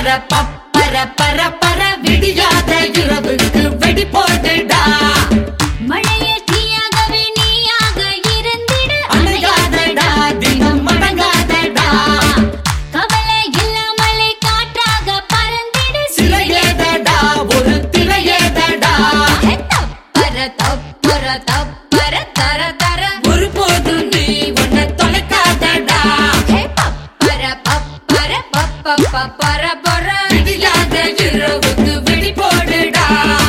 பப்பர பப்பர பர பர விடியாத இரவுக்கு வெடி போட்டுடா மழையில் தீயாகவே நீயாக இருந்திட அணையாதடா தினம் மடங்காதடா கவலை இல்லாமலே காற்றாக பறந்திடு சிலையேதடா ஒரு திரையேதடா ஹே, தப்பர தப்பர தப்பர தர தர ஒரு போது நீ உன்னை தொலைக்காதடா ஹே, பப்பர பப்பர பப்ப பப்பர பர விடியாத இரவுக்கு வெடி போடுடா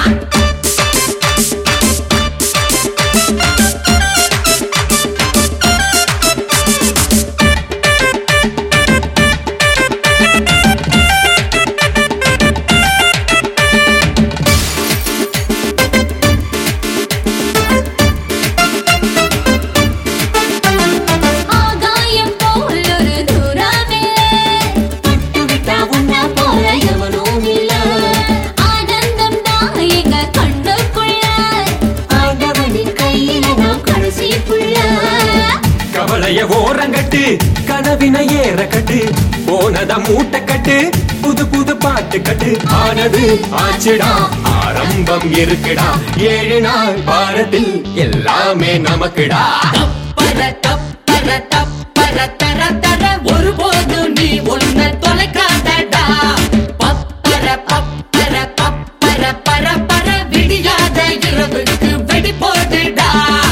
ஆகாயம் போல் ஒரு தூரமில்லை பட்டுவிட்டா உன்னை போல எவனும் இல்லை ஆனந்தம் தான் எங்க கண்ணுக்குள்ள ஆண்டவனின் கையில நாம் கடைசி புள்ள கவலைய ஓரங்கட்டு கனவினை ஏற கட்டு போனத மூட்டை கட்டு புது புது பாட்டு கட்டு ஆனது ஆச்சுடா ஆரம்பம் இருக்குடா ஏழு நாள் பாரத்தில் எல்லாமே நமக்குடா தப்பர தப்பர தப்பர தர தர ஒருபோது நீ உன்னை தொலைக்காதடா பப்பர பப்பர பப்பர பர பர விடியாத இரவுக்கு வெடி போடுடா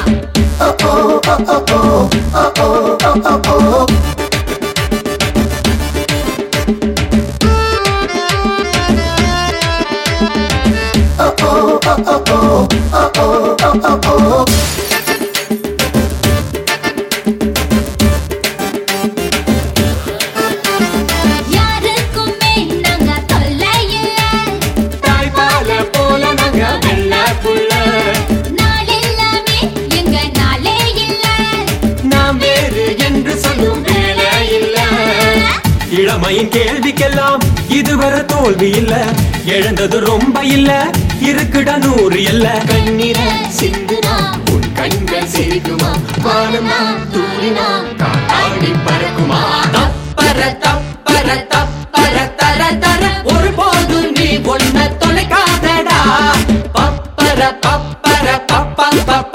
யாருக்குமே நாங்க தொல்லை இல்லை தாய்ப்பால போல நாங்க வெள்ள புள்ள நாள் எல்லாமே எங்க நாளே இல்லை நாம் வேறு என்று சொல்லும் வேலை இல்ல இளமையின் கேள்விக்கெல்லாம் இதுவரை தோல்வி இல்ல இழந்தது ரொம்ப இல்ல இருக்குடா நூறு இல்ல கண்ணீர சிந்துனா உன் கண்கள் சிரிக்குமா வானமா தூரினா காத்தாடி பறக்குமா தப்பர தப்பர தப்பர தர தர ஒருபோது நீ உன்னை தொலைக்காதடா பப்பர பப்பர பப்ப பப்ப